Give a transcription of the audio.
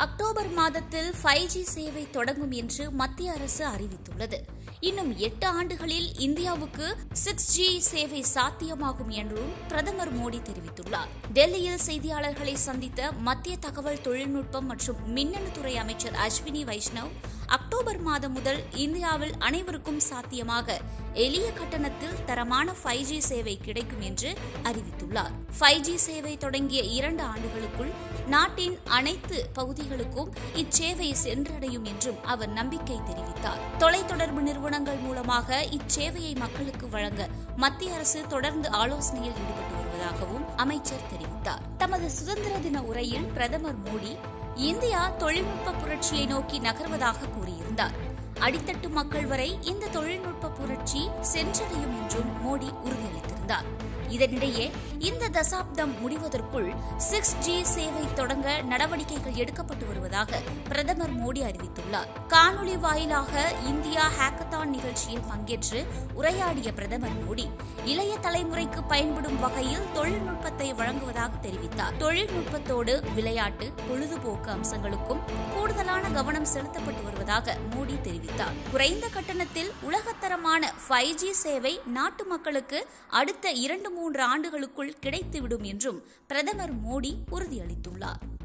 October மாதத்தில் five G சேவை தொடங்கும் என்று மத்திய அரசு அறிவித்துள்ளது இன்னும் எட்டு ஆண்டுகளில் இந்தியாவுக்கு சிக்ஸ் ஜி சேவை சாத்தியமாகும் என்றும் பிரதமர் மோடி தெரிவித்துள்ளார் டெல்லியில் செய்தியாளர்களை சந்தித்த மத்திய தகவல் தொழில்நுட்பம் மற்றும் மின்னணு துறை அமைச்சர் அஸ்வினி வைஷ்ணவ் அக்டோபர் மாதம் முதல் இந்தியாவில் அனைவருக்கும் சாத்தியமாக எளிய கட்டணத்தில் தரமான ஃபைவ் ஜி சேவை கிடைக்கும் என்று அறிவித்துள்ளார் ஃபைவ் ஜி சேவை தொடங்கிய இரண்டு ஆண்டுகளுக்குள் நாட்டின் அனைத்து பகுதிகளுக்கும் இச்சேவை சென்றடையும் என்றும் அவர் நம்பிக்கை தெரிவித்தார் தொலைத்தொடர்பு நிறுவனங்கள் மூலமாக இச்சேவையை மக்களுக்கு வழங்க மத்திய அரசு தொடர்ந்து ஆலோசனையில் ஈடுபட்டு வருவதாகவும் அமைச்சர் தெரிவித்தார் தமது சுதந்திர தின உரையில் பிரதமர் மோடி இந்தியா தொழில்நுட்ப புரட்சியை நோக்கி நகர்வதாக கூறியிருந்தார் அடித்தட்டு மக்கள் வரை இந்த தொழில்நுட்ப புரட்சி சென்றடையும் என்றும் மோடி உறுதியளித்திருந்தார் இதனிடையே இந்த தசாப்தம் முடிவதற்குள் சிக்ஸ் ஜி சேவை தொடங்க நடவடிக்கைகள் எடுக்கப்பட்டு வருவதாக பிரதமர் மோடி அறிவித்துள்ளார் காணொலி வாயிலாக இந்தியா ஹேக்கத்தான் நிகழ்ச்சியில் பங்கேற்று உரையாடிய பிரதமர் மோடி இளைய தலைமுறைக்கு பயன்படும் வகையில் தொழில்நுட்பத்தை வழங்குவதாக தெரிவித்தார் தொழில்நுட்பத்தோடு விளையாட்டு பொழுதுபோக்கு அம்சங்களுக்கும் கூடுதலான கவனம் செலுத்தப்பட்டு வருவதாக மோடி தெரிவித்தார் குறைந்த கட்டணத்தில் உலகத்தரமான ஃபைவ் ஜி சேவை நாட்டு மக்களுக்கு அடுத்த இரண்டு மூன்று ஆண்டுகளுக்குள் கிடைத்துவிடும் என்றும் பிரதமர் மோடி உறுதியளித்துள்ளார்